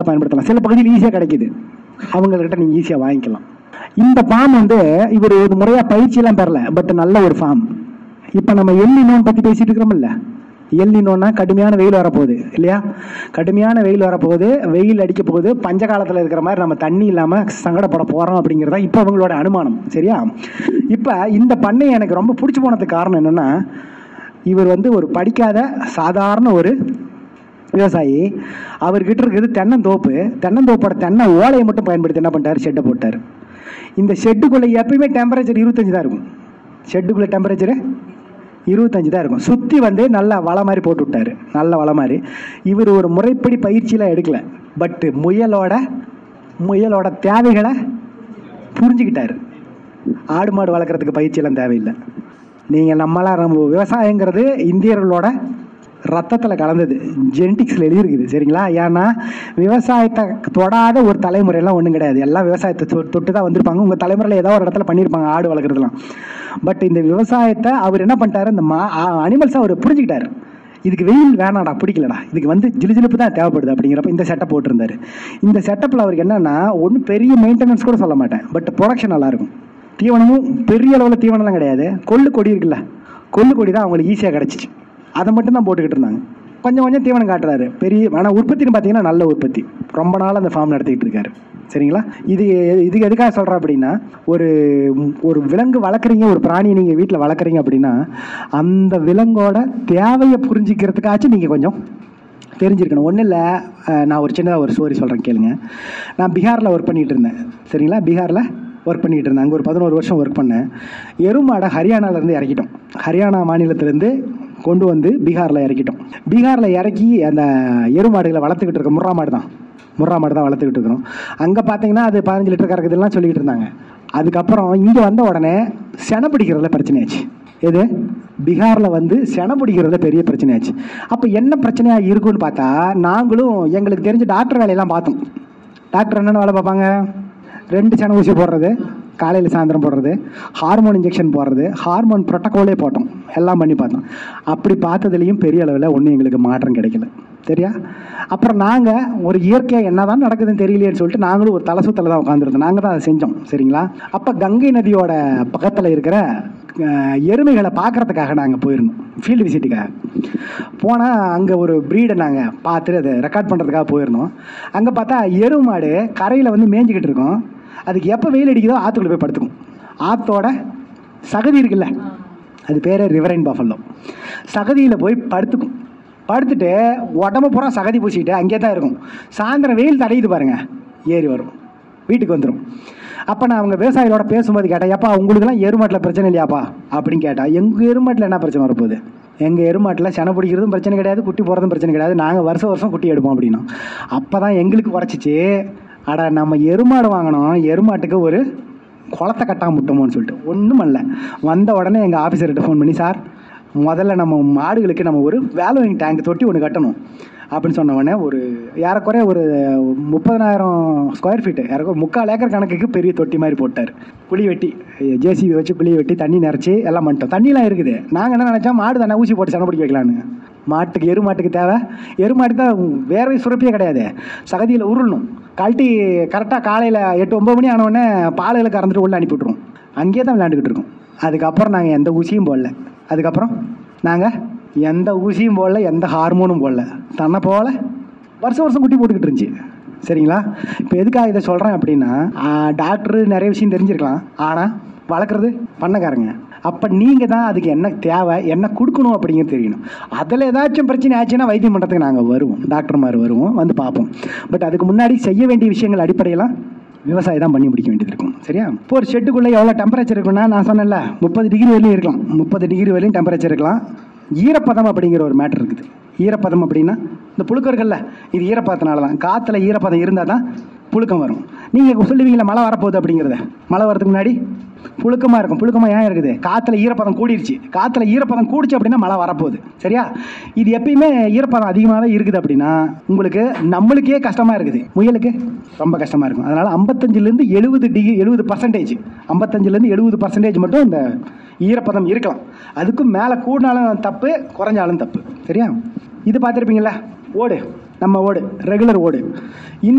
பயன்படுத்தலாம் சில பகுதியில் ஈஸியாக கிடைக்குது அவங்கக்கிட்ட நீங்கள் ஈஸியாக வாங்கிக்கலாம் இந்த ஃபார்ம் வந்து இவர் ஒரு முறையாக பயிற்சியெல்லாம் பெறல பட் நல்ல ஒரு ஃபார்ம் இப்போ நம்ம எல்லினோன் பற்றி பேசிட்டு இருக்கிறோம்ல எல்லினோன்னா கடுமையான வெயில் வரப்போகுது இல்லையா கடுமையான வெயில் வரப்போகுது வெயில் அடிக்க போகுது பஞ்ச காலத்தில் இருக்கிற மாதிரி நம்ம தண்ணி இல்லாமல் சங்கடப்பட போகிறோம் அப்படிங்கிறதா இப்போ அவங்களோட அனுமானம் சரியா இப்போ இந்த பண்ணை எனக்கு ரொம்ப பிடிச்சி போனதுக்கு காரணம் என்னென்னா இவர் வந்து ஒரு படிக்காத சாதாரண ஒரு விவசாயி அவர்கிட்ட இருக்குது தென்னந்தோப்பு தென்னந்தோப்போட தென்னை ஓலையை மட்டும் பயன்படுத்தி என்ன பண்ணிட்டாரு ஷெட்டை போட்டார் இந்த ஷெட்டுக்குள்ளே எப்பயுமே டெம்பரேச்சர் இருபத்தஞ்சு தான் இருக்கும் ஷெட்டுக்குள்ளே டெம்பரேச்சரு இருபத்தஞ்சு தான் இருக்கும் சுற்றி வந்து நல்ல வலை மாதிரி போட்டு விட்டாரு நல்ல வலை மாதிரி இவர் ஒரு முறைப்படி பயிற்சியெலாம் எடுக்கல பட்டு முயலோட முயலோட தேவைகளை புரிஞ்சுக்கிட்டாரு ஆடு மாடு வளர்க்குறதுக்கு பயிற்சியெல்லாம் தேவையில்லை நீங்கள் நம்மளாம் நம்ம விவசாயங்கிறது இந்தியர்களோட ரத்தத்தில் கலந்தது ஜெனட்டிக்ஸில் எழுதியிருக்குது சரிங்களா ஏன்னா விவசாயத்தை தொடாத ஒரு தலைமுறையெல்லாம் ஒன்றும் கிடையாது எல்லாம் விவசாயத்தை தொ- தொட்டு தான் வந்திருப்பாங்க உங்கள் தலைமுறையில் ஏதோ ஒரு இடத்துல பண்ணியிருப்பாங்க ஆடு வளர்க்குறதுலாம் பட் இந்த விவசாயத்தை அவர் என்ன பண்ணிட்டாரு இந்த மா அனிமல்ஸை அவர் புரிஞ்சுக்கிட்டாரு இதுக்கு வெயில் வேணாடா பிடிக்கலடா இதுக்கு வந்து ஜிலுஜிலுப்பு தான் தேவைப்படுது அப்படிங்கிறப்ப இந்த செட்டப் போட்டிருந்தாரு இந்த செட்டப்பில் அவருக்கு என்னன்னா ஒன்றும் பெரிய மெயின்டெனன்ஸ் கூட சொல்ல மாட்டேன் பட் ப்ரொடக்ஷன் நல்லாயிருக்கும் தீவனமும் பெரிய அளவில் தீவனம்லாம் கிடையாது கொள்ளு கொடி இருக்குல்ல கொள்ளு கொடி தான் அவங்களுக்கு ஈஸியாக கிடச்சிச்சு அதை மட்டும் தான் போட்டுக்கிட்டு இருந்தாங்க கொஞ்சம் கொஞ்சம் தீவனம் காட்டுறாரு பெரிய ஆனால் உற்பத்தின்னு பார்த்தீங்கன்னா நல்ல உற்பத்தி ரொம்ப நாள் அந்த ஃபார்ம் நடத்திக்கிட்டு இருக்காரு சரிங்களா இது இதுக்கு எதுக்காக சொல்கிறேன் அப்படின்னா ஒரு ஒரு விலங்கு வளர்க்குறீங்க ஒரு பிராணியை நீங்கள் வீட்டில் வளர்க்குறீங்க அப்படின்னா அந்த விலங்கோட தேவையை புரிஞ்சிக்கிறதுக்காச்சும் நீங்கள் கொஞ்சம் தெரிஞ்சிருக்கணும் ஒன்றும் இல்லை நான் ஒரு சின்னதாக ஒரு ஸ்டோரி சொல்கிறேன் கேளுங்க நான் பீகாரில் ஒர்க் பண்ணிகிட்டு இருந்தேன் சரிங்களா பீகாரில் ஒர்க் பண்ணிகிட்டு இருந்தேன் அங்கே ஒரு பதினோரு வருஷம் ஒர்க் பண்ணேன் எருமாடை ஹரியானாலேருந்து இறக்கிட்டோம் ஹரியானா மாநிலத்திலேருந்து கொண்டு வந்து பீகாரில் இறக்கிட்டோம் பீகாரில் இறக்கி அந்த எருமாடுகளை வளர்த்துக்கிட்டு இருக்கோம் முர்ரா மாடு தான் முர்ரா மாடு தான் வளர்த்துக்கிட்டு இருக்கிறோம் அங்கே பார்த்தீங்கன்னா அது பதினஞ்சு லிட்டர் கறக்குதுலாம் சொல்லிக்கிட்டு இருந்தாங்க அதுக்கப்புறம் இங்கே வந்த உடனே செனை பிடிக்கிறதுல பிரச்சனையாச்சு எது பீகாரில் வந்து செனை பிடிக்கிறதுல பெரிய பிரச்சனையாச்சு அப்போ என்ன பிரச்சனையாக இருக்குன்னு பார்த்தா நாங்களும் எங்களுக்கு தெரிஞ்ச டாக்டர் வேலையெல்லாம் பார்த்தோம் டாக்டர் என்னென்ன வேலை பார்ப்பாங்க ரெண்டு செனை ஊசி போடுறது காலையில் சாயந்தரம் போடுறது ஹார்மோன் இன்ஜெக்ஷன் போடுறது ஹார்மோன் ப்ரோட்டோகாலே போட்டோம் எல்லாம் பண்ணி பார்த்தோம் அப்படி பார்த்ததுலேயும் பெரிய அளவில் ஒன்றும் எங்களுக்கு மாற்றம் கிடைக்கல சரியா அப்புறம் நாங்கள் ஒரு இயற்கையாக என்ன தான் நடக்குதுன்னு தெரியலையேன்னு சொல்லிட்டு நாங்களும் ஒரு தலை சுத்தல தான் உட்காந்துருந்தோம் நாங்கள் தான் அதை செஞ்சோம் சரிங்களா அப்போ கங்கை நதியோட பக்கத்தில் இருக்கிற அஹ், எருமைகளை பார்க்கறதுக்காக நாங்கள் போயிருந்தோம் ஃபீல்டு விசிட்டுக்காக போனால் அங்கே ஒரு ப்ரீடை நாங்கள் பார்த்துட்டு அதை ரெக்கார்ட் பண்ணுறதுக்காக போயிருந்தோம் அங்கே பார்த்தா எருமை மாடு கரையில் வந்து மேய்ஞ்சிக்கிட்டு இருக்கோம் அதுக்கு எப்போ வெயில் அடிக்குதோ ஆற்றுக்குள்ளே போய் படுத்துக்கும் ஆற்றோட சகதி இருக்குல்ல அது பேர் ரிவரைன் பஃபல்லோ சகதியில் போய் படுத்துக்கும் படுத்துட்டு உடம்பு பூரா சகதி பூசிட்டு அங்கேயே தான் இருக்கும் சாயந்தரம் வெயில் தடையுது பாருங்க ஏறி வரும் வீட்டுக்கு வந்துடும் அப்போ நான் அவங்க விவசாயிகளோட பேசும்போது கேட்டேன் எப்பா உங்களுக்குலாம் எருமாட்டில் பிரச்சனை இல்லையாப்பா அப்படின்னு கேட்டா எங்கள் எருமாட்டில் என்ன பிரச்சனை வரப்போகுது எங்கள் எருமாட்டில் செனை பிடிக்கிறதும் பிரச்சனை கிடையாது குட்டி போகிறதும் பிரச்சனை கிடையாது நாங்கள் வருஷம் வருஷம் குட்டி எடுப்போம் அப்படின்னா அப்போ தான் எங்களுக்கு உரைச்சிச்சு அட நம்ம எருமாடு வாங்கினோம் எருமாட்டுக்கு ஒரு குளத்தை கட்டாம விட்டோமோன்னு சொல்லிட்டு ஒன்றும் பண்ணல வந்த உடனே எங்கள் ஆஃபீஸர்கிட்ட ஃபோன் பண்ணி சார் முதல்ல நம்ம மாடுகளுக்கு நம்ம ஒரு வேலோயிங் டேங்க் தொட்டி ஒன்று கட்டணும் அப்படின்னு சொன்ன உடனே ஒரு ஏறக்குறைய ஒரு முப்பதனாயிரம் ஸ்கொயர் ஃபீட்டு ஏறக்குறை முக்கால் ஏக்கர் கணக்குக்கு பெரிய தொட்டி மாதிரி போட்டார் குழி வெட்டி ஜேசிபி வச்சு குழி வெட்டி தண்ணி நிறச்சி எல்லாம் பண்ணிட்டோம் தண்ணிலாம் இருக்குது நாங்கள் என்ன நினச்சோம் மாடு தானே ஊசி போட்டு சண்டை பிடிக்க வைக்கலான்னு மாட்டுக்கு எரு மாட்டுக்கு தேவை எரு மாட்டுக்கு தான் வேர்வை சுரப்பியே கிடையாது சகதியில் உருளணும் கழட்டி கரெக்டாக காலையில் எட்டு ஒம்பது மணி ஆன உடனே பாலையில் கறந்துட்டு உள்ளே அனுப்பி விட்ருவோம் அங்கேயே தான் விளையாண்டுக்கிட்டு இருக்கோம் அதுக்கப்புறம் நாங்கள் எந்த ஊசியும் போடல அதுக்கப்புறம் நாங்கள் எந்த ஊசியும் போடல எந்த ஹார்மோனும் போடல தன்னை போல வருஷம் வருஷம் குட்டி போட்டுக்கிட்டு இருந்துச்சு சரிங்களா இப்போ எதுக்காக இதை சொல்கிறேன் அப்படின்னா டாக்டர் நிறைய விஷயம் தெரிஞ்சிருக்கலாம் ஆனால் வளர்க்குறது பண்ணக்காரங்க அப்போ நீங்கள் தான் அதுக்கு என்ன தேவை என்ன கொடுக்கணும் அப்படிங்கிறது தெரியணும் அதில் ஏதாச்சும் பிரச்சனை ஆச்சுன்னா வைத்தியம் பண்ணுறதுக்கு நாங்கள் வருவோம் டாக்டர் மாதிரி வருவோம் வந்து பார்ப்போம் பட் அதுக்கு முன்னாடி செய்ய வேண்டிய விஷயங்கள் அடிப்படையெல்லாம் விவசாயம் தான் பண்ணி முடிக்க வேண்டியது இருக்கும் சரியா இப்போ ஒரு ஷெட்டுக்குள்ளே எவ்வளோ டெம்பரேச்சர் இருக்குன்னா நான் சொன்னேன்ல முப்பது டிகிரி வரையும் இருக்கலாம் முப்பது டிகிரி வரையும் டெம்பரேச்சர் இருக்கலாம் ஈரப்பதம் அப்படிங்கிற ஒரு மேட்டர் இருக்குது ஈரப்பதம் அப்படின்னா இந்த புழுக்கர்கள்ல இது ஈரப்பதத்தினால தான் காற்றுல ஈரப்பதம் இருந்தால் தான் புழுக்கம் வரும் நீங்கள் சொல்லுவீங்களா மழை வரப்போகுது அப்படிங்கிறத மழை வரதுக்கு முன்னாடி புழுக்கமாக இருக்கும் புழுக்கமாக ஏன் இருக்குது காற்றுல ஈரப்பதம் கூடிருச்சு காற்றுல ஈரப்பதம் கூடிச்சு அப்படின்னா மழை வரப்போகுது சரியா இது எப்பயுமே ஈரப்பதம் அதிகமாகவே இருக்குது அப்படின்னா உங்களுக்கு நம்மளுக்கே கஷ்டமாக இருக்குது முயலுக்கு ரொம்ப கஷ்டமாக இருக்கும் அதனால் ஐம்பத்தஞ்சிலேருந்து எழுபது டிகிரி எழுபது பர்சன்டேஜ் ஐம்பத்தஞ்சிலேருந்து எழுபது பர்சன்டேஜ் மட்டும் இந்த ஈரப்பதம் இருக்கலாம் அதுக்கும் மேலே கூடினாலும் தப்பு குறைஞ்சாலும் தப்பு சரியா இது பார்த்துருப்பீங்களா ஓடு நம்ம ஓடு ரெகுலர் ஓடு இந்த